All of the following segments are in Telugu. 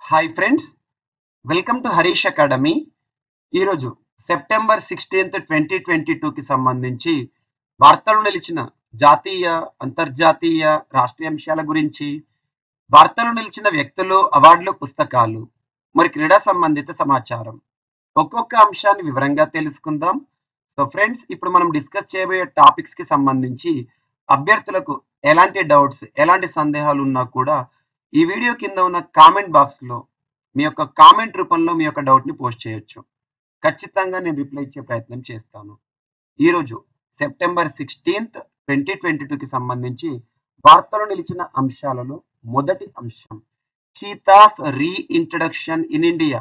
hi friends welcome to Harish academy ఈరోజు సెప్టెంబర్ సిక్స్టీన్త్ ట్వంటీ ట్వంటీ టూకి సంబంధించి వార్తలు నిలిచిన జాతీయ అంతర్జాతీయ రాష్ట్రీయ అంశాల గురించి వార్తలు నిలిచిన వ్యక్తులు అవార్డులు పుస్తకాలు మరి క్రీడా సంబంధిత సమాచారం ఒక్కొక్క అంశాన్ని వివరంగా తెలుసుకుందాం సో ఫ్రెండ్స్ ఇప్పుడు మనం డిస్కస్ చేయబోయే టాపిక్స్ కి సంబంధించి అభ్యర్థులకు ఎలాంటి డౌట్స్ ఎలాంటి సందేహాలు ఉన్నా కూడా ఈ వీడియో కింద ఉన్న కామెంట్ బాక్స్ లో మీ యొక్క కామెంట్ రూపంలో మీ యొక్క డౌట్ ని పోస్ట్ చేయొచ్చు ఖచ్చితంగా నేను రిప్లై ఇచ్చే ప్రయత్నం చేస్తాను ఈరోజు సెప్టెంబర్ సిక్స్టీన్త్ ట్వంటీ ట్వంటీ టూకి సంబంధించి వార్తలు నిలిచిన అంశాలలో మొదటి అంశం చీతాస్ రీఇంట్రడక్షన్ ఇన్ ఇండియా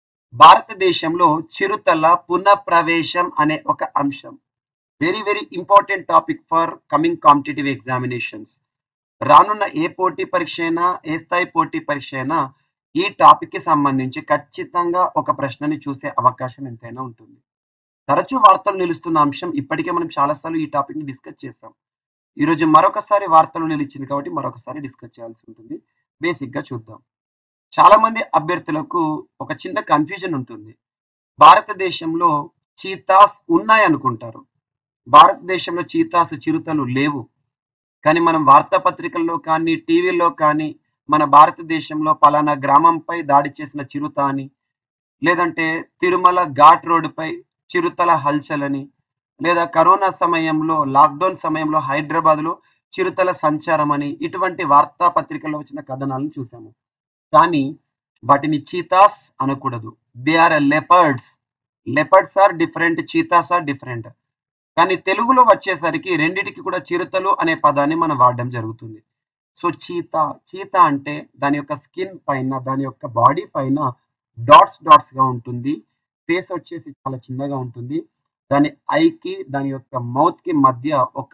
భారతదేశంలో చిరుతల పునఃప్రవేశం అనే ఒక అంశం very very important topic for coming competitive examinations రానున్న ఏ పోటీ పరీక్ష అయినా ఏ స్థాయి పోటీ పరీక్ష అయినా ఈ టాపిక్ కి సంబంధించి ఖచ్చితంగా ఒక ప్రశ్నని చూసే అవకాశం ఎంతైనా ఉంటుంది తరచూ వార్తలు నిలుస్తున్న అంశం ఇప్పటికే మనం చాలాసార్లు ఈ టాపిక్ ని డిస్కస్ చేసాం ఈరోజు మరొకసారి వార్తలు నిలిచింది కాబట్టి మరొకసారి డిస్కస్ చేయాల్సి ఉంటుంది బేసిక్ గా చూద్దాం చాలా మంది అభ్యర్థులకు ఒక చిన్న కన్ఫ్యూజన్ ఉంటుంది భారతదేశంలో చీతాస్ ఉన్నాయనుకుంటారు భారతదేశంలో చీతాస్ చిరుతలు లేవు కానీ మనం వార్తాపత్రికల్లో కానీ టీవీల్లో కానీ మన భారతదేశంలో పలానా గ్రామంపై దాడి చేసిన చిరుత అని లేదంటే తిరుమల ఘాట్ రోడ్డుపై చిరుతల హల్చల్ అని లేదా కరోనా సమయంలో లాక్డౌన్ సమయంలో హైదరాబాద్ లో చిరుతల సంచారం అని ఇటువంటి వార్తాపత్రికల్లో వచ్చిన కథనాలను చూసాము కానీ వాటిని చీతాస్ అనకూడదు they are leopards leopards are different cheetahs are different కానీ తెలుగులో వచ్చేసరికి రెండిటికి కూడా చిరుతలు అనే పదాన్ని మనం వాడడం జరుగుతుంది సో చీత చీత అంటే దాని యొక్క స్కిన్ పైన దాని యొక్క బాడీ పైన డాట్స్ డాట్స్ గా ఉంటుంది ఫేస్ వచ్చేసి చాలా చిన్నగా ఉంటుంది దాని ఐకి దాని యొక్క మౌత్ కి మధ్య ఒక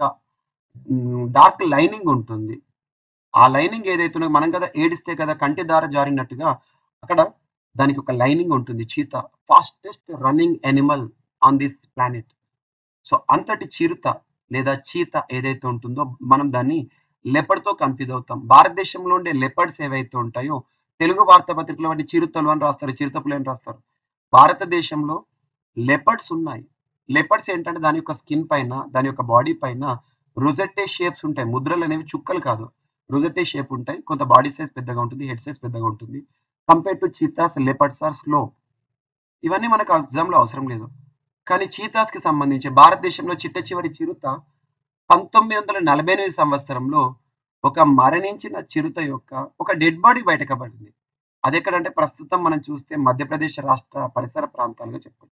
డార్క్ లైనింగ్ ఉంటుంది ఆ లైనింగ్ ఏదైతే మనం కదా ఏడిస్తే కదా కంటి దార జారినట్టుగా అక్కడ దానికి ఒక లైనింగ్ ఉంటుంది cheetah fastest running animal on this planet so అంతటి చిరుత లేదా చీత ఏదైతే ఉంటుందో మనం దాన్ని లెపర్డ్ తో కన్ఫ్యూజ్ అవుతాం భారతదేశంలో ఉండే లెపర్డ్స్ ఏవైతే ఉంటాయో తెలుగు వార్తాపత్రికలో వాటి చిరుతలు అని రాస్తారు చిరుతపులు అని రాస్తారు భారతదేశంలో లెపర్డ్స్ ఉన్నాయి లెపర్డ్స్ ఏంటంటే దాని యొక్క స్కిన్ పైన దాని యొక్క బాడీ పైన రొజెట్టే షేప్స్ ఉంటాయి ముద్రలు అనేవి చుక్కలు కాదు రొజెట్టే షేప్ ఉంటాయి కొంత బాడీ సైజ్ పెద్దగా ఉంటుంది హెడ్ సైజ్ పెద్దగా ఉంటుంది compare to cheetahs leopards are slow ఇవన్నీ మనకు ఎగ్జామ్ లో అవసరం లేదు కానీ చీతాస్ కి సంబంధించి భారతదేశంలో చిట్ట చివరి చిరుత పంతొమ్మిది వందల నలభై ఎనిమిది సంవత్సరంలో ఒక మరణించిన చిరుత యొక్క ఒక డెడ్ బాడీ బయటకబడింది అది ఎక్కడంటే ప్రస్తుతం మనం చూస్తే మధ్యప్రదేశ్ రాష్ట్ర పరిసర ప్రాంతాలుగా చెప్పచ్చు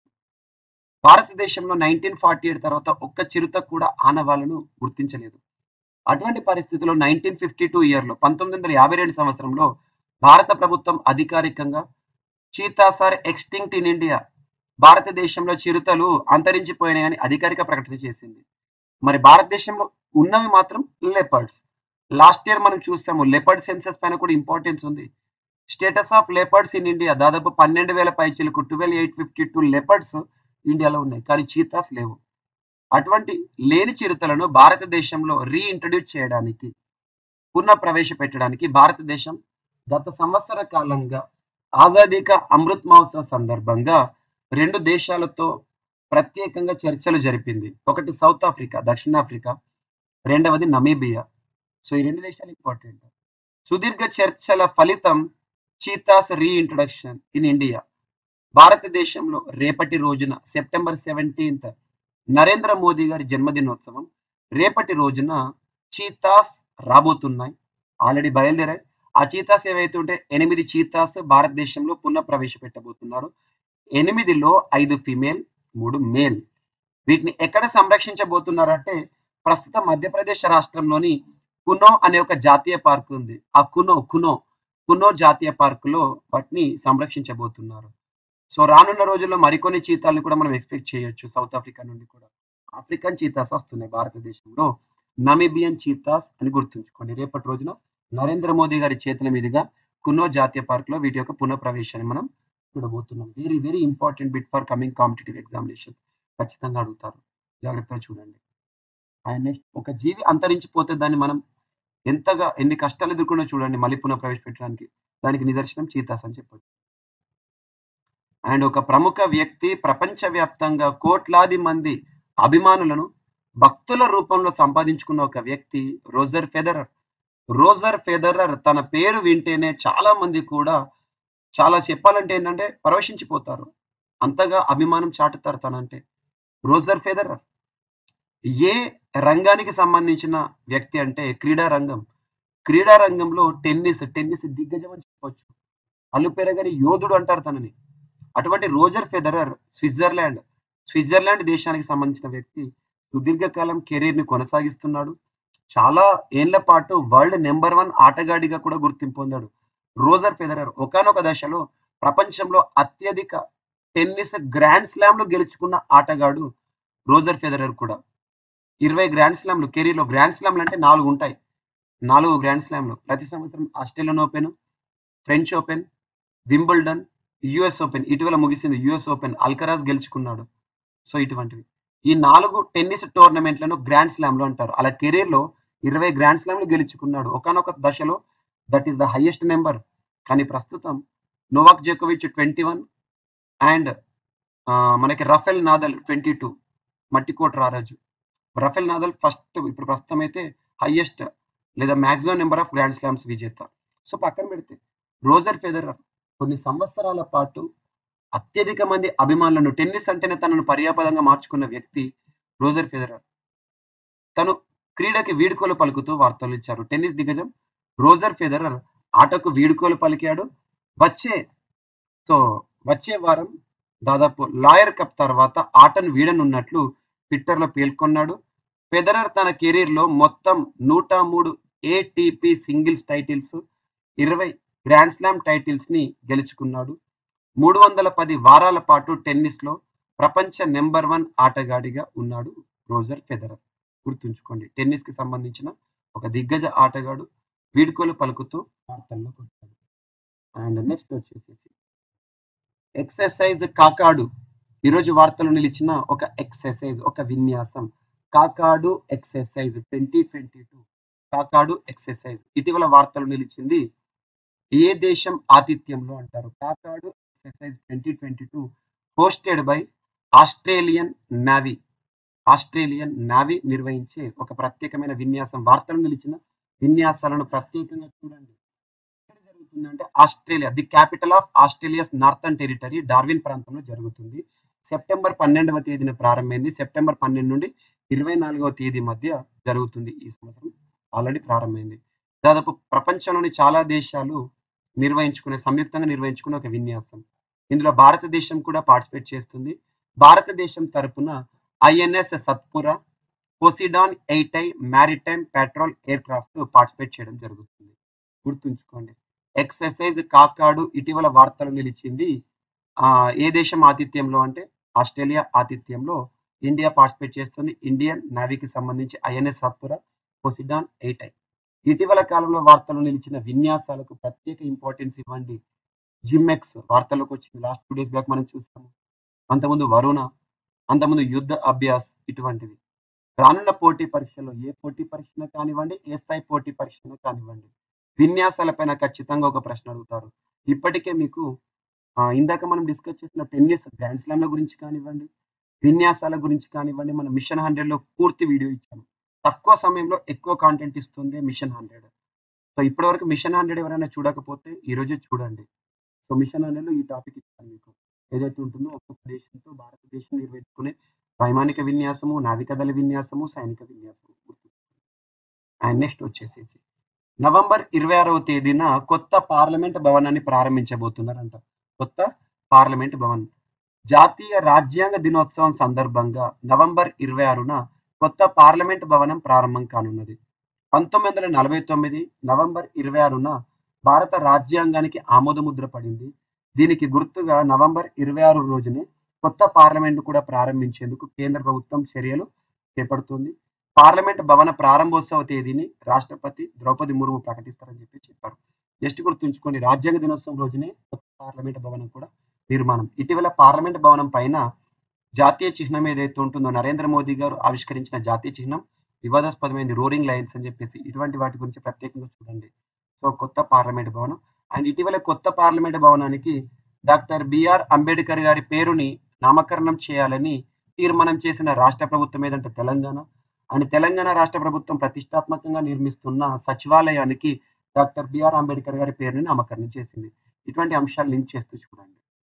భారతదేశంలో నైన్టీన్ ఫార్టీ ఎయిట్ తర్వాత ఒక్క చిరుత కూడా ఆనవాళ్లను గుర్తించలేదు అటువంటి పరిస్థితుల్లో నైన్టీన్ ఫిఫ్టీ టూ ఇయర్లో పంతొమ్మిది వందల యాభై రెండు సంవత్సరంలో భారత ప్రభుత్వం అధికారికంగా cheetahs are extinct in India భారతదేశంలో చిరుతలు అంతరించిపోయినాయని అధికారిక ప్రకటన చేసింది మరి భారతదేశంలో ఉన్నవి మాత్రం లెపర్డ్స్ లాస్ట్ ఇయర్ మనం చూసాము లెపర్డ్ సెన్సెస్ పైన కూడా ఇంపార్టెన్స్ ఉంది status of leopards in India దాదాపు పన్నెండు వేల పైచీలకు twelve eight fifty two leopards ఇండియాలో ఉన్నాయి కానీ చీతాస్ లేవు అటువంటి లేని చిరుతలను భారతదేశంలో రీఇంట్రడ్యూస్ చేయడానికి పునః ప్రవేశపెట్టడానికి భారతదేశం గత సంవత్సర కాలంగా ఆజాదీ కా అమృత్ మహోత్సవ్ సందర్భంగా రెండు దేశాలతో ప్రత్యేకంగా చర్చలు జరిపింది ఒకటి సౌత్ ఆఫ్రికా దక్షిణాఫ్రికా రెండవది నమీబియా సో ఈ రెండు దేశాలు ఇంపార్టెంట్ సుదీర్ఘ చర్చల ఫలితం చీతాస్ రీఇంట్రొడక్షన్ ఇన్ ఇండియా భారతదేశంలో రేపటి రోజున సెప్టెంబర్ సెవెంటీన్త్ నరేంద్ర మోదీ గారి జన్మదినోత్సవం రేపటి రోజున చీతాస్ రాబోతున్నాయి ఆల్రెడీ బయలుదేరాయి ఆ చీతాస్ ఏవైతే ఉంటే ఎనిమిది చీతాస్ భారతదేశంలో పునః ప్రవేశపెట్టబోతున్నారు ఎనిమిదిలో ఐదు ఫిమేల్ మూడు మేల్ వీటిని ఎక్కడ సంరక్షించబోతున్నారంటే ప్రస్తుతం మధ్యప్రదేశ్ రాష్ట్రంలోని కునో అనే ఒక జాతీయ పార్క్ ఉంది ఆ కునో కునో కునో జాతీయ పార్కులో వాటిని సంరక్షించబోతున్నారు సో రానున్న రోజుల్లో మరికొన్ని చీతాలను కూడా మనం ఎక్స్పెక్ట్ చేయొచ్చు సౌత్ ఆఫ్రికా నుండి కూడా ఆఫ్రికన్ చీతాస్ వస్తున్నాయి భారతదేశంలో నమీబియన్ చీతాస్ అని గుర్తుంచుకోండి రేపటి రోజున నరేంద్ర మోదీ గారి చేతుల మీదుగా కునో జాతీయ పార్క్ లో వీటి యొక్క పునఃప్రవేశాన్ని మనం చూడబోతున్నాం very very important bit for coming competitive examination ఖచ్చితంగా అడుగుతారు జాగ్రత్తగా చూడండి అండ్ నెక్స్ట్ ఒక జీవి అంతరించిపోతే దాన్ని మనం ఎంతగా ఎన్ని కష్టాలు ఎదుర్కొన్నా చూడండి మళ్ళీ పునః ప్రవేశపెట్టడానికి దానికి నిదర్శనం చీతాస్ అని చెప్పొచ్చు అండ్ ఒక ప్రముఖ వ్యక్తి ప్రపంచవ్యాప్తంగా కోట్లాది మంది అభిమానులను భక్తుల రూపంలో సంపాదించుకున్న ఒక వ్యక్తి రోజర్ ఫెదరర్ రోజర్ ఫెదరర్ తన పేరు వింటేనే చాలా మంది కూడా చాలా చెప్పాలంటే ఏంటంటే పరవశించిపోతారు అంతగా అభిమానం చాటుతారు తనంటే రోజర్ ఫెదరర్ ఏ రంగానికి సంబంధించిన వ్యక్తి అంటే క్రీడా రంగం క్రీడా రంగంలో టెన్నిస్ టెన్నిస్ దిగ్గజం అని చెప్పవచ్చు అల్లు పెరగని యోధుడు అంటారు తనని అటువంటి రోజర్ ఫెదరర్ స్విట్జర్లాండ్ స్విట్జర్లాండ్ దేశానికి సంబంధించిన వ్యక్తి సుదీర్ఘకాలం కెరీర్ ని కొనసాగిస్తున్నాడు చాలా ఏళ్ల పాటు వరల్డ్ నెంబర్ వన్ ఆటగాడిగా కూడా గుర్తింపు పొందాడు రోజర్ ఫెదరర్ ఒకనొక దశలో ప్రపంచంలో అత్యధిక టెన్నిస్ గ్రాండ్ స్లామ్లు గెలుచుకున్న ఆటగాడు రోజర్ ఫెదరర్ కూడా ఇరవై గ్రాండ్ స్లామ్లు కెరీర్లో గ్రాండ్ స్లామ్లు అంటే నాలుగు ఉంటాయి నాలుగు గ్రాండ్ స్లామ్లు ప్రతి సంవత్సరం Australian Open French Open Wimbledon US Open ఇటీవల ముగిసింది యుఎస్ ఓపెన్ అల్కరాజ్ గెలుచుకున్నాడు సో ఇటువంటివి ఈ నాలుగు టెన్నిస్ టోర్నమెంట్లను గ్రాండ్ స్లామ్లు అంటారు అలా కెరీర్ లో ఇరవై గ్రాండ్ స్లామ్లు గెలుచుకున్నాడు ఒకనొక దశలో that is the highest number కానీ ప్రస్తుతం నోవాక్ జోకోవిచ్ ట్వంటీ వన్ అండ్ మనకి రఫెల్ నాదల్ ట్వంటీ టూ మట్టికోట రారాజు రఫెల్ నాదల్ ఫస్ట్ ఇప్పుడు ప్రస్తుతం అయితే హైయెస్ట్ లేదా maximum number of grand slams విజేత సో పక్కన పెడితే రోజర్ ఫెదరర్ కొన్ని సంవత్సరాల పాటు అత్యధిక మంది అభిమానులను టెన్నిస్ అంటేనే తనను పర్యాపదంగా మార్చుకున్న వ్యక్తి రోజర్ ఫెదరర్ తను క్రీడకి వీడుకోలు పలుకుతూ వార్తలు ఇచ్చారు టెన్నిస్ దిగ్గజం రోజర్ ఫెదరర్ ఆటకు వీడుకోలు పలికాడు వచ్చే సో వచ్చే వారం దాదాపు లాయర్ కప్ తర్వాత ఆటను వీడనున్నట్లు ట్విట్టర్ లో పేర్కొన్నాడు ఫెదరర్ తన కెరీర్ లో మొత్తం నూట మూడు ఏటీపీ సింగిల్స్ టైటిల్స్ ఇరవై గ్రాండ్ స్లామ్ టైటిల్స్ ని గెలుచుకున్నాడు మూడు వందల పది వారాల పాటు టెన్నిస్ లో ప్రపంచ నెంబర్ వన్ ఆటగాడిగా ఉన్నాడు రోజర్ ఫెదరర్ గుర్తుంచుకోండి టెన్నిస్ కి సంబంధించిన ఒక దిగ్గజ ఆటగాడు వీడుకోలు పలుకుతూ వార్తల్లోకి వచ్చాడు అండ్ నెక్స్ట్ వచ్చేసేసి ఎక్సర్సైజ్ కాకాడు ఈరోజు వార్తలు నిలిచిన ఒక ఎక్సర్సైజ్ ఒక విన్యాసం Kakadu exercise twenty twenty two Kakadu exercise ఇటీవల వార్తలు నిలిచింది ఏ దేశం ఆతిథ్యంలో అంటారు Kakadu exercise twenty twenty two hosted by Australian navy Australian navy నిర్వహించే ఒక ప్రత్యేకమైన విన్యాసం వార్తలు నిలిచిన విన్యాసాలను ప్రత్యేకంగా చూడండి ఎక్కడ జరుగుతుందంటే Australia the capital of Australia's Northern Territory Darwin ప్రాంతంలో జరుగుతుంది సెప్టెంబర్ పన్నెండవ తేదీన ప్రారంభమైంది సెప్టెంబర్ పన్నెండు నుండి ఇరవై నాలుగవ తేదీ మధ్య జరుగుతుంది ఈ సంవత్సరం ఆల్రెడీ ప్రారంభమైంది దాదాపు ప్రపంచంలోని చాలా దేశాలు నిర్వహించుకునే సంయుక్తంగా నిర్వహించుకునే ఒక విన్యాసం ఇందులో భారతదేశం కూడా పార్టిసిపేట్ చేస్తుంది భారతదేశం తరపున INS Satpura Poseidon eight I maritime patrol aircraft participate చేయడం జరుగుతుంది గుర్తుంచుకోండి ఎక్సర్సైజ్ కాకాడు ఇటీవల వార్తలు నిలిచింది ఆ ఏ దేశం ఆతిథ్యంలో అంటే ఆస్ట్రేలియా ఆతిథ్యంలో ఇండియా పార్టిసిపేట్ చేస్తుంది ఇండియన్ నావీకి సంబంధించి ఐఎన్ఎస్ సత్పుర పోసిడాన్ ఎయిటై ఇటీవల కాలంలో వార్తలు నిలిచిన విన్యాసాలకు ప్రత్యేక ఇంపార్టెన్స్ ఇవ్వండి జిమ్మెక్స్ వార్తల్లోకి వచ్చింది లాస్ట్ టూ డేస్ బ్యాక్ మనం చూసాము అంతకుముందు వరుణ అంతకుముందు యుద్ధ అభ్యాస్ ఇటువంటివి రానున్న పోటీ పరీక్షలో ఏ పోటీ పరీక్షను కానివ్వండి ఏ స్థాయి పోటీ పరీక్షను కానివ్వండి విన్యాసాలపైన ఖచ్చితంగా ఒక ప్రశ్న అడుగుతారు ఇప్పటికే మీకు ఇందాక మనం డిస్కస్ చేసిన టెన్నిస్ గ్రాండ్ స్లామ్ల గురించి కానివ్వండి విన్యాసాల గురించి కానివ్వండి మన మిషన్ హండ్రెడ్ లో పూర్తి వీడియో ఇచ్చాము తక్కువ సమయంలో ఎక్కువ కాంటెంట్ ఇస్తుంది మిషన్ హండ్రెడ్ సో ఇప్పటి వరకు మిషన్ హండ్రెడ్ ఎవరైనా చూడకపోతే ఈ రోజు చూడండి సో మిషన్ హండ్రెడ్ లో ఈ టాపిక్ ఇచ్చాను మీకు ఏదైతే ఉంటుందో ఒక్కొక్క దేశంతో భారతదేశం నిర్వహించుకునే వైమానిక విన్యాసము నావికదళ విన్యాసము సైనిక విన్యాసము అండ్ నెక్స్ట్ వచ్చేసేసి నవంబర్ ఇరవై ఆరవ తేదీన కొత్త పార్లమెంట్ భవనాన్ని ప్రారంభించబోతున్నారంట కొత్త పార్లమెంట్ భవన్ జాతీయ రాజ్యాంగ దినోత్సవం సందర్భంగా నవంబర్ ఇరవై ఆరున కొత్త పార్లమెంట్ భవనం ప్రారంభం కానున్నది పంతొమ్మిది వందల నలభై తొమ్మిది నవంబర్ ఇరవై ఆరున భారత రాజ్యాంగానికి ఆమోదముద్ర పడింది దీనికి గుర్తుగా నవంబర్ ఇరవై ఆరు రోజునే కొత్త పార్లమెంట్ కూడా ప్రారంభించేందుకు కేంద్ర ప్రభుత్వం చర్యలు చేపడుతుంది పార్లమెంట్ భవన ప్రారంభోత్సవ తేదీని రాష్ట్రపతి ద్రౌపది ముర్ము ప్రకటిస్తారని చెప్పి చెప్పారు జస్ట్ గుర్తుంచుకోండి రాజ్యాంగ దినోత్సవం రోజునే కొత్త పార్లమెంట్ భవనం కూడా నిర్మాణం ఇటీవల పార్లమెంట్ భవనం పైన జాతీయ చిహ్నం ఏదైతే ఉంటుందో నరేంద్ర మోదీ గారు ఆవిష్కరించిన జాతీయ చిహ్నం వివాదాస్పదమైంది రోరింగ్ లైన్స్ అని చెప్పేసి ఇటువంటి వాటి గురించి ప్రత్యేకంగా చూడండి సో కొత్త పార్లమెంట్ భవనం అండ్ ఇటీవల కొత్త పార్లమెంట్ భవనానికి డాక్టర్ బిఆర్ అంబేద్కర్ గారి పేరుని నామకరణం చేయాలని తీర్మానం చేసిన రాష్ట్ర ప్రభుత్వం ఏదంటే తెలంగాణ అండ్ తెలంగాణ రాష్ట్ర ప్రభుత్వం ప్రతిష్టాత్మకంగా నిర్మిస్తున్న సచివాలయానికి డాక్టర్ బిఆర్ అంబేద్కర్ గారి పేరుని నామకరణం చేసింది ఇటువంటి అంశాలు లింక్ చేస్తూ చూడండి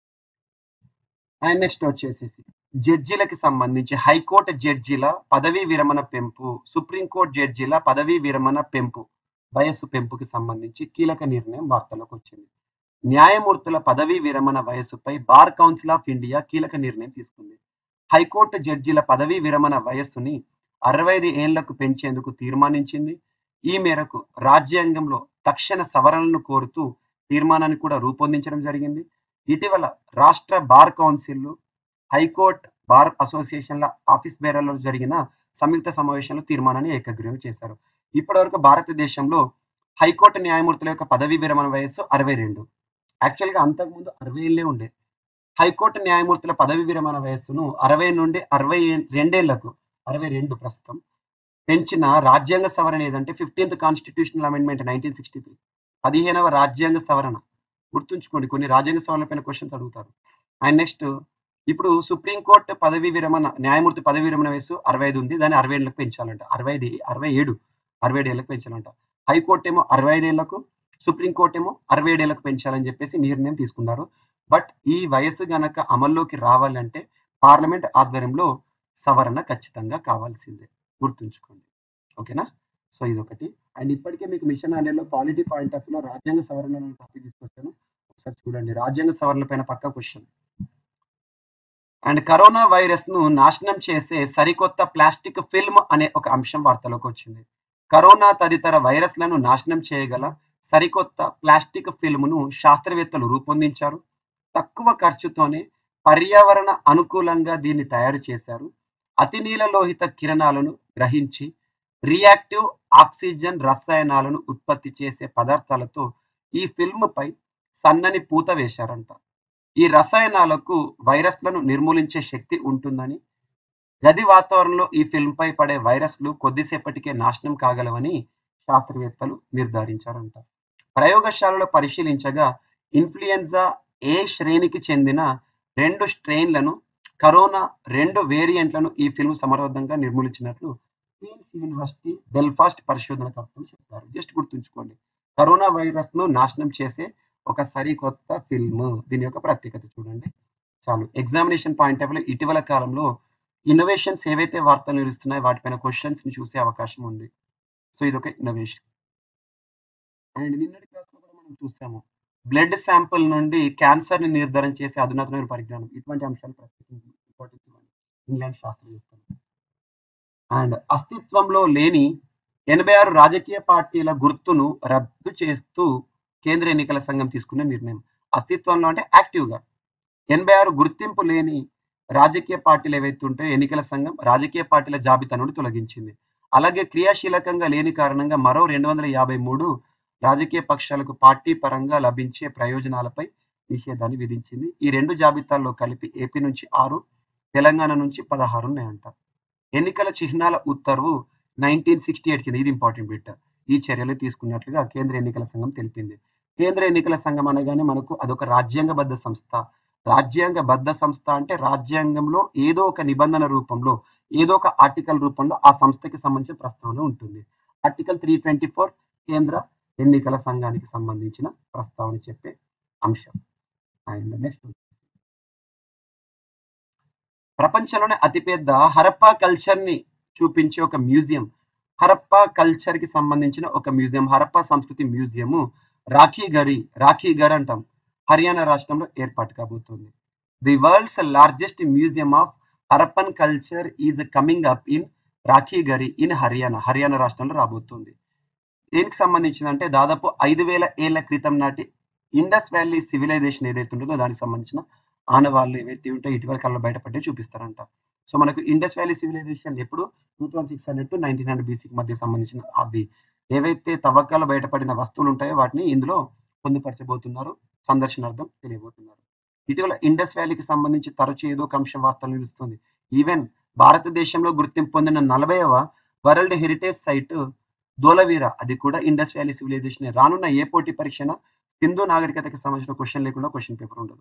అండ్ నెక్స్ట్ వచ్చేసేసి జడ్జీలకు సంబంధించి హైకోర్టు జడ్జీల పదవీ విరమణ పెంపు సుప్రీంకోర్టు జడ్జీల పదవీ విరమణ పెంపు వయస్సు పెంపుకి సంబంధించి కీలక నిర్ణయం వార్తలోకి వచ్చింది న్యాయమూర్తుల పదవీ విరమణ వయస్సుపై బార్ కౌన్సిల్ ఆఫ్ ఇండియా కీలక నిర్ణయం తీసుకుంది హైకోర్టు జడ్జీల పదవీ విరమణ వయస్సుని అరవై ఐదు ఏళ్లకు పెంచేందుకు తీర్మానించింది ఈ మేరకు రాజ్యాంగంలో తక్షణ సవరణలను కోరుతూ తీర్మానాన్ని కూడా రూపొందించడం జరిగింది ఇటీవల రాష్ట్ర బార్ కౌన్సిల్ హైకోర్టు బార్ అసోసియేషన్ల ఆఫీస్ బేరర్లో జరిగిన సంయుక్త సమావేశంలో తీర్మానాన్ని ఏకగ్రీవం చేశారు ఇప్పటివరకు భారతదేశంలో హైకోర్టు న్యాయమూర్తుల యొక్క పదవీ విరమణ వయస్సు అరవై రెండు యాక్చువల్గా అంతకుముందు అరవై ఏళ్ళే ఉండే హైకోర్టు న్యాయమూర్తుల పదవి విరమణ వయస్సును అరవై నుండి అరవై రెండేళ్లకు అరవై రెండు ప్రస్తుతం పెంచిన రాజ్యాంగ సవరణ ఏదంటే fifteenth constitutional amendment nineteen sixty three పదిహేనవ రాజ్యాంగ సవరణ గుర్తుంచుకోండి కొన్ని రాజ్యాంగ సవరణ పైన క్వశ్చన్స్ అడుగుతారు అండ్ నెక్స్ట్ ఇప్పుడు సుప్రీంకోర్టు పదవి విరమణ న్యాయమూర్తి పదవి విరమణ వయస్సు అరవై ఐదు ఉంది దాన్ని అరవై ఏళ్ళకి పెంచాలంట అరవై ఐదు అరవై ఏడు అరవై ఏడు ఏళ్ళకి పెంచాలంట హైకోర్టు ఏమో అరవై ఐదు ఏళ్లకు సుప్రీంకోర్టు ఏమో అరవై ఏడు ఏళ్ళకు పెంచాలని చెప్పేసి నిర్ణయం తీసుకున్నారు బట్ ఈ వయస్సు గనక అమల్లోకి రావాలంటే పార్లమెంట్ ఆధ్వర్యంలో సవరణ ఖచ్చితంగా కావాల్సిందే గుర్తుంచుకోండి ఓకేనా సో ఇదొకటి అండ్ ఇప్పటికే మీకు మిషన్ ఆలయంలో పాలిటీ పాయింట్ ఆఫ్ లో రాజ్యాంగ సవరణ టాపిక్ తీసుకొచ్చాను ఒకసారి చూడండి రాజ్యాంగ సవరణ పైన పక్క క్వశ్చన్ అండ్ కరోనా వైరస్ ను నాశనం చేసే సరికొత్త ప్లాస్టిక్ ఫిల్మ్ అనే ఒక అంశం వార్తలోకి వచ్చింది కరోనా తదితర వైరస్లను నాశనం చేయగల సరికొత్త ప్లాస్టిక్ ఫిల్మ్ను శాస్త్రవేత్తలు రూపొందించారు తక్కువ ఖర్చుతోనే పర్యావరణ అనుకూలంగా దీన్ని తయారు చేశారు అతి నీలలోహిత కిరణాలను గ్రహించి రియాక్టివ్ ఆక్సిజన్ రసాయనాలను ఉత్పత్తి చేసే పదార్థాలతో ఈ ఫిల్మ్ పై సన్నని పూత వేశారంట ఈ రసాయనాలకు వైరస్లను నిర్మూలించే శక్తి ఉంటుందని గది వాతావరణంలో ఈ ఫిల్మ్ పై పడే వైరస్లు కొద్దిసేపటికే నాశనం కాగలవని శాస్త్రవేత్తలు నిర్ధారించారంట ప్రయోగశాలలో పరిశీలించగా ఇన్ఫ్లుయెన్జా ఏ శ్రేణికి చెందిన రెండు స్ట్రెయిన్లను కరోనా రెండు వేరియంట్లను ఈ ఫిల్మ్ సమర్థవంతంగా నిర్మూలించినట్లు క్వీన్స్ యూనివర్సిటీ బెల్ఫాస్ట్ పరిశోధనకర్తలు చెప్పారు జస్ట్ గుర్తుంచుకోండి కరోనా వైరస్ ను నాశనం చేసే ఒక సరికొత్త ఫిల్మ్ దీని యొక్క ప్రత్యేకత చూడండి చాలు ఎగ్జామినేషన్ పాయింట్ ఆఫ్ ఇటీవల కాలంలో ఇన్నోవేషన్స్ ఏవైతే వార్తలు నిలుస్తున్నాయో వాటిపైన క్వశ్చన్స్ ని చూసే అవకాశం ఉంది సో ఇది ఒక ఇన్నోవేషన్ అండ్ నిన్నటి క్లాస్ లో కూడా మనం చూసాము బ్లడ్ శాంపుల్ నుండి క్యాన్సర్ ని నిర్ధారణ చేసే అధునాతనమైన పరిజ్ఞానం ఇటువంటి అంశాలు ప్రత్యేకంగా ఇంపార్టెన్స్ ఇవ్వండి ఇంగ్లాండ్ శాస్త్రవేత్తలు అండ్ అస్తిత్వంలో లేని ఎనభై ఆరు రాజకీయ పార్టీల గుర్తును రద్దు చేస్తూ కేంద్ర ఎన్నికల సంఘం తీసుకున్న నిర్ణయం అస్తిత్వంలో అంటే యాక్టివ్ గా ఎనభై ఆరు గుర్తింపు లేని రాజకీయ పార్టీలు ఏవైతే ఉంటాయో ఎన్నికల సంఘం రాజకీయ పార్టీల జాబితా నుండి తొలగించింది అలాగే క్రియాశీలకంగా లేని కారణంగా మరో రెండు వందల యాభై మూడు రాజకీయ పక్షాలకు పార్టీ పరంగా లభించే ప్రయోజనాలపై నిషేధాన్ని విధించింది ఈ రెండు జాబితాల్లో కలిపి ఏపీ నుంచి ఆరు తెలంగాణ నుంచి పదహారు ఉన్నాయంట ఎన్నికల చిహ్నాల ఉత్తర్వు నైన్టీన్ సిక్స్టీ ఎయిట్ కింద ఇది ఇంపార్టెంట్ బిట్ ఈ చర్యలు తీసుకున్నట్లుగా కేంద్ర ఎన్నికల సంఘం తెలిపింది కేంద్ర ఎన్నికల సంఘం అనగానే మనకు అదొక రాజ్యాంగబద్ధ సంస్థ రాజ్యాంగబద్ధ సంస్థ అంటే రాజ్యాంగంలో ఏదో ఒక నిబంధన రూపంలో ఏదో ఒక ఆర్టికల్ రూపంలో ఆ సంస్థకి సంబంధించిన ప్రస్తావన ఉంటుంది ఆర్టికల్ త్రీ ట్వంటీ ఫోర్ కేంద్ర ఎన్నికల సంఘానికి సంబంధించిన ప్రస్తావన చెప్పే అంశం అండ్ నెక్స్ట్ ప్రపంచంలోనే అతిపెద్ద హరప్పా కల్చర్ ని చూపించే ఒక మ్యూజియం హరప్పా కల్చర్ కి సంబంధించిన ఒక మ్యూజియం హరప్పా సంస్కృతి మ్యూజియము రాఖీగరి రాఖీగర్ అంటాం హర్యానా రాష్ట్రంలో ఏర్పాటు కాబోతుంది the world's largest museum of Harappan culture is coming up in Rakhigarhi in Haryana Haryana రాష్ట్రంలో రాబోతుంది దేనికి సంబంధించిందంటే దాదాపు ఐదు వేల ఏళ్ల క్రితం నాటి ఇండస్ వ్యాలీ సివిలైజేషన్ ఏదైతే ఉంటుందో దానికి సంబంధించిన ఆనవాళ్ళు ఏవైతే ఉంటాయో ఇటీవల కాలంలో బయటపడే చూపిస్తారంట సో మనకు ఇండస్ వ్యాలీ సివిలైజేషన్ ఎప్పుడు two thousand six hundred to nineteen hundred బీసీకి మధ్య సంబంధించిన అవి ఏవైతే తవ్వకాలు బయటపడిన వస్తువులు ఉంటాయో వాటిని ఇందులో పొందుపరచబోతున్నారు సందర్శనార్థం తెలియబోతున్నారు ఇటీవల ఇండస్ వ్యాలీకి సంబంధించి తరచూ ఏదో ఒక అంశం వార్తలు నిలుస్తుంది ఈవెన్ భారతదేశంలో గుర్తింపు పొందిన నలభైవ వరల్డ్ హెరిటేజ్ సైట్ దోలవీర అది కూడా ఇండస్ వ్యాలీ సివిలైజేషన్ రానున్న ఏ పోటీ పరీక్షన సింధు నాగరికతకి సంబంధించిన క్వశ్చన్ లేకుండా క్వశ్చన్ పేపర్ ఉండదు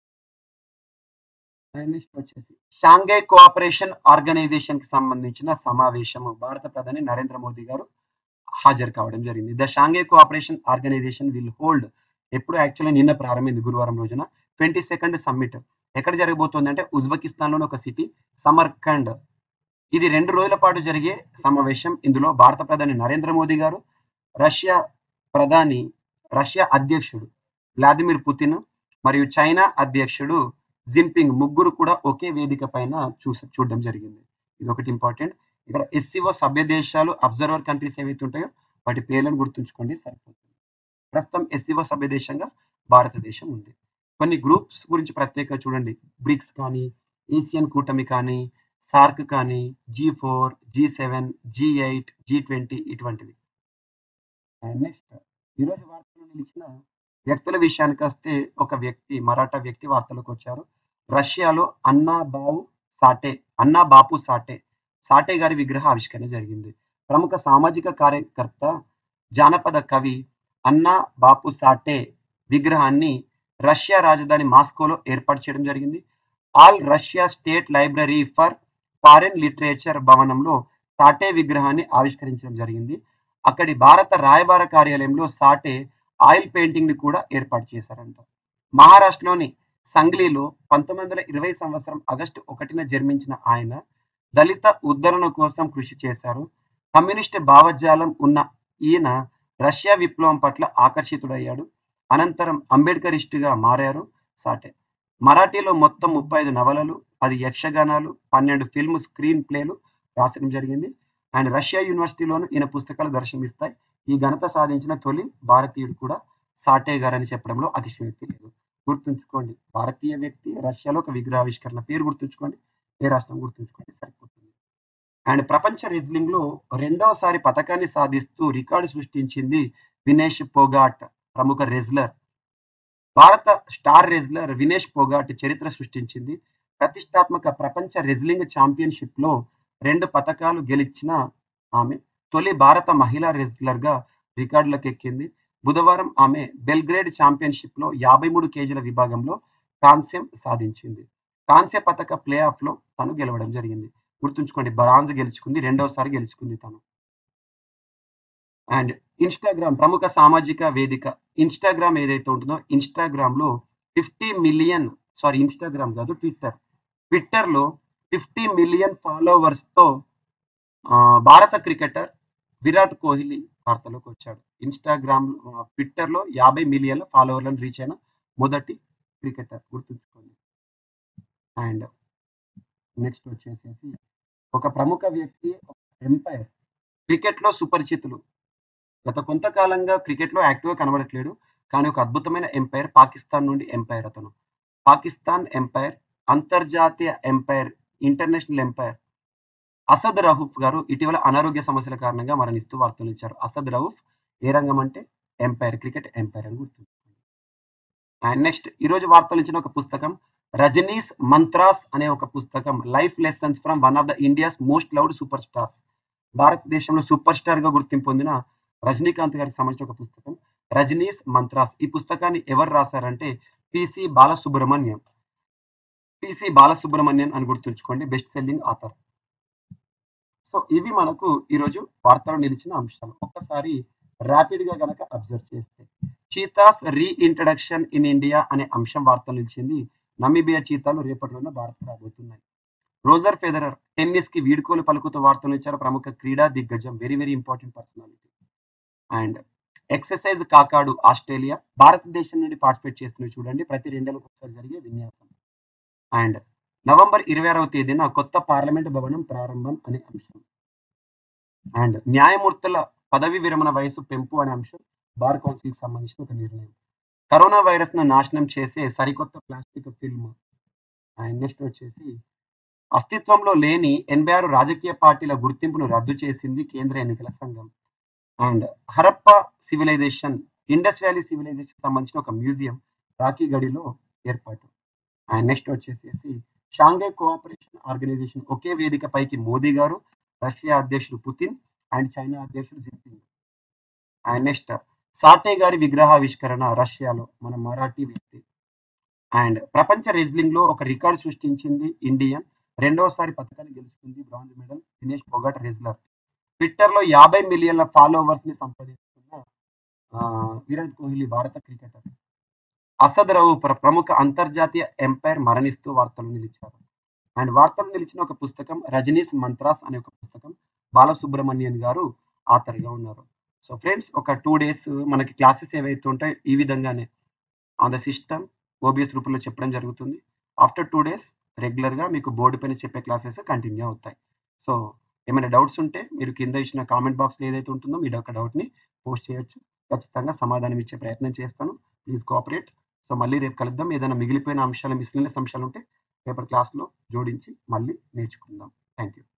నెక్స్ట్ వచ్చేసి షాంఘై కోఆపరేషన్ ఆర్గనైజేషన్ కి సంబంధించిన సమావేశం భారత ప్రధాని నరేంద్ర మోదీ గారు హాజరు కావడం జరిగింది the Shanghai Cooperation Organisation will hold ఎప్పుడు యాక్చువల్లీ నిన్న ప్రారంభమైంది గురువారం రోజున ట్వంటీ సెకండ్ సమ్మిట్ ఎక్కడ జరగబోతోంది అంటే ఉజ్బెకిస్తాన్ లోని ఒక సిటీ సమర్కండ్ ఇది రెండు రోజుల పాటు జరిగే సమావేశం ఇందులో భారత ప్రధాని నరేంద్ర మోదీ గారు రష్యా ప్రధాని రష్యా అధ్యక్షుడు వ్లాదిమిర్ పుతిన్ మరియు చైనా అధ్యక్షుడు జిన్పింగ్ ముగ్గురు కూడా ఒకే వేదిక పైన చూసి చూడడం జరిగింది ఇది ఒకటి ఇంపార్టెంట్ ఇక్కడ ఎస్సీఓ సభ్య దేశాలు అబ్జర్వర్ కంట్రీస్ ఏవైతే ఉంటాయో వాటి పేర్లను గుర్తుంచుకోండి సరిపోతుంది ప్రస్తుతం ఎస్సీఓ సభ్య దేశంగా భారతదేశం ఉంది కొన్ని గ్రూప్స్ గురించి ప్రత్యేకంగా చూడండి బ్రిక్స్ కానీ ఏసియన్ కూటమి కానీ సార్క్ కానీ G four G seven G eight G twenty ఇటువంటివి నెక్స్ట్ ఈరోజు వార్తలు నిలిచిన వ్యక్తుల విషయానికి వస్తే ఒక వ్యక్తి మరాఠా వ్యక్తి వార్తలకు వచ్చారు రష్యాలో అన్నా బావు సాటే అన్నా బాపు సాటే సాటే గారి విగ్రహ ఆవిష్కరణ జరిగింది ప్రముఖ సామాజిక కార్యకర్త జానపద కవి అన్నా బాపు సాటే విగ్రహాన్ని రష్యా రాజధాని మాస్కోలో ఏర్పాటు చేయడం జరిగింది All Russia State Library for Foreign Literature భవనంలో సాటే విగ్రహాన్ని ఆవిష్కరించడం జరిగింది అక్కడి భారత రాయబార కార్యాలయంలో సాటే ఆయిల్ పెయింటింగ్ ని కూడా ఏర్పాటు చేశారంట మహారాష్ట్రలోని సంగ్లీలో పంతొమ్మిది వందల ఇరవై సంవత్సరం ఆగస్టు ఒకటిన జన్మించిన ఆయన దళిత ఉద్ధరణ కోసం కృషి చేశారు కమ్యూనిస్ట్ భావజాలం ఉన్న ఈయన రష్యా విప్లవం పట్ల ఆకర్షితుడయ్యాడు అనంతరం అంబేద్కరిస్టుగా మారారు సాటే మరాఠీలో మొత్తం ముప్పై ఐదు నవలలు పది యక్షగానాలు పన్నెండు ఫిల్మ్ స్క్రీన్ ప్లేలు రాసడం జరిగింది అండ్ రష్యా యూనివర్సిటీలోను ఈయన పుస్తకాలు దర్శనమిస్తాయి ఈ ఘనత సాధించిన తొలి భారతీయుడు కూడా సాటే గారు అని చెప్పడంలో అతిశయోక్తి లేదు గుర్తుంచుకోండి భారతీయ వ్యక్తి రష్యాలో ఒక విగ్రహావిష్కరణ పేరు గుర్తుంచుకోండి ఏ రాష్ట్రం గుర్తుంచుకోండి సరిపోతుంది అండ్ ప్రపంచ రెజ్లింగ్ లో రెండవసారి పథకాన్ని సాధిస్తూ రికార్డు సృష్టించింది వినేష్ పోగాట్ ప్రముఖ రెజ్లర్ భారత స్టార్ రెజ్లర్ వినేష్ పోగాట్ చరిత్ర సృష్టించింది ప్రతిష్టాత్మక ప్రపంచ రెజ్లింగ్ ఛాంపియన్షిప్ లో రెండు పథకాలు గెలిచిన ఆమె తొలి భారత మహిళా రెజ్లర్ గా రికార్డులకు ఎక్కింది బుధవారం ఆమె బెల్గ్రేడ్ ఛాంపియన్షిప్ లో యాభై మూడు కేజీల విభాగంలో కాంస్యం సాధించింది కాంస్య పథక ప్లే ఆఫ్ లో తను గెలవడం జరిగింది గుర్తుంచుకోండి బ్రాంజ్ గెలుచుకుంది రెండవసారి గెలుచుకుంది తను అండ్ ఇన్స్టాగ్రామ్ ప్రముఖ సామాజిక వేదిక ఇన్స్టాగ్రామ్ ఏదైతే ఉంటుందో ఇన్స్టాగ్రామ్ లో ఫిఫ్టీ మిలియన్ సారీ ఇన్స్టాగ్రామ్ కాదు ట్విట్టర్ ట్విట్టర్ లో ఫిఫ్టీ మిలియన్ ఫాలోవర్స్ తో భారత క్రికెటర్ విరాట్ కోహ్లీ వార్తలోకి వచ్చాడు ఇన్స్టాగ్రామ్ ట్విట్టర్ లో యాభై మిలియన్ల ఫాలోవర్లను రీచ్ అయిన మొదటి క్రికెటర్ గుర్తుంచుకోండి అండ్ నెక్స్ట్ వచ్చేసేసి ఒక ప్రముఖ వ్యక్తి ఎంపైర్ క్రికెట్ లో సుపరిచితులు గత కొంతకాలంగా క్రికెట్ లో యాక్టివ్ గా కనబడట్లేడు కానీ ఒక అద్భుతమైన ఎంపైర్ పాకిస్తాన్ నుండి ఎంపైర్ అతను పాకిస్తాన్ ఎంపైర్ అంతర్జాతీయ umpire international umpire Asad Rauf గారు ఇటీవల అనారోగ్య సమస్యల కారణంగా మరణిస్తూ వార్తలు ఇచ్చారు అసద్ రహూఫ్ ఏ రంగం అంటే ఎంపైర్ క్రికెట్ ఎంపైర్ అని గుర్తుంచుకోండి అండ్ నెక్స్ట్ ఈ రోజు వార్తలు ఇచ్చిన ఒక పుస్తకం రజనీస్ మంత్రాస్ అనే ఒక పుస్తకం life lessons from one of the India's most loved super stars భారతదేశంలో సూపర్ స్టార్ గా గుర్తింపు పొందిన రజనీకాంత్ గారికి సంబంధించిన ఒక పుస్తకం రజనీస్ మంత్రాస్ ఈ పుస్తకాన్ని ఎవరు రాశారంటే పిసి బాలసుబ్రహ్మణ్యం పిసి బాలసుబ్రహ్మణ్యం అని గుర్తుంచుకోండి బెస్ట్ సెల్లింగ్ ఆథర్ సో ఇవి మనకు ఈరోజు వార్తలో నిలిచిన అంశాలు ఒక్కసారి ర్యాపిడ్ గా గనక అబ్జర్వ్ చేస్తే చీతాస్ రీఇంట్రడక్షన్ ఇన్ ఇండియా అనే అంశం వార్తలు నిలిచింది నమీబియా చీతాలు రేపటిలోనే భారత్ రాబోతున్నాయి రోజర్ ఫెదరర్ టెన్నిస్ కి వీడ్కోలు పలుకుతూ వార్తలు ఇచ్చారు ప్రముఖ క్రీడా దిగ్గజం very very important personality and exercise Kakadu Australia భారతదేశం నుండి పార్టిసిపేట్ చేస్తున్నవి చూడండి ప్రతి రెండేళ్ళకి ఒకసారి జరిగే విన్యాసం అండ్ నవంబర్ ఇరవై ఆరవ తేదీన కొత్త పార్లమెంట్ భవనం ప్రారంభం అనే అంశం అండ్ న్యాయమూర్తుల పదవి విరమణ వయసు పెంపు అనే అంశం బార్ కౌన్సిల్ కి సంబంధించిన ఒక నిర్ణయం కరోనా వైరస్ ను నాశనం చేసే సరికొత్త ప్లాస్టిక్ ఫిల్మ్ అండ్ నెక్స్ట్ వచ్చేసి అస్తిత్వంలో లేని ఎనభై ఆరు రాజకీయ పార్టీల గుర్తింపును రద్దు చేసింది కేంద్ర ఎన్నికల సంఘం and Harappa civilisation Indus valley civilisation సంబంధించిన ఒక మ్యూజియం రాఖీ గడిలో ఏర్పాటు అండ్ నెక్స్ట్ వచ్చేసేసి షాంఘై కోఆపరేషన్ ఆర్గనైజేషన్ ఒకే వేదిక పైకి మోదీ గారు రష్యా అధ్యక్షుడు పుతిన్ అండ్ చైనా అధ్యక్షుడు జిన్పింగ్ అండ్ నెక్స్ట్ సాటే గారి విగ్రహావిష్కరణ రష్యాలో మన మరాఠీ వ్యక్తి అండ్ ప్రపంచ రెజ్లింగ్ లో ఒక రికార్డ్ సృష్టించింది ఇండియన్ రెండోసారి పథకాన్ని గెలుచుకుంది bronze medal Dinesh Phogat wrestler Twitter లో యాభై మిలియన్ల ఫాలోవర్స్ ని సంపాదించుకున్న ఆ, విరాట్ కోహ్లీ భారత క్రికెటర్ అసద్ రవు ప్ర- ప్రముఖ అంతర్జాతీయ ఎంపైర్ మరణిస్తూ వార్తలు నిలిచారు అండ్ వార్తలు నిలిచిన ఒక పుస్తకం రజనీస్ మంత్రాస్ అనే ఒక పుస్తకం బాలసుబ్రహ్మణ్యన్ గారు ఆథర్గా ఉన్నారు సో ఫ్రెండ్స్ ఒక టూ డేస్ మనకి క్లాసెస్ ఏవైతే ఉంటాయో ఈ విధంగానే ఆన్ ద సిస్టమ్ ఓబిఎస్ రూపంలో చెప్పడం జరుగుతుంది ఆఫ్టర్ టూ డేస్ రెగ్యులర్గా మీకు బోర్డు పైన చెప్పే క్లాసెస్ కంటిన్యూ అవుతాయి సో ఏమైనా డౌట్స్ ఉంటే మీరు కింద ఇచ్చిన కామెంట్ బాక్స్లో ఏదైతే ఉంటుందో మీరు ఒక డౌట్ని పోస్ట్ చేయొచ్చు ఖచ్చితంగా సమాధానం ఇచ్చే ప్రయత్నం చేస్తాను ప్లీజ్ కోఆపరేట్ సో మళ్ళీ రేపు కలుద్దాం ఏదైనా మిగిలిపోయిన అంశాలు మిస్లినెస్ అంశాలు ఉంటే రేపటి క్లాస్లో జోడించి మళ్ళీ నేర్చుకుందాం థ్యాంక్ యూ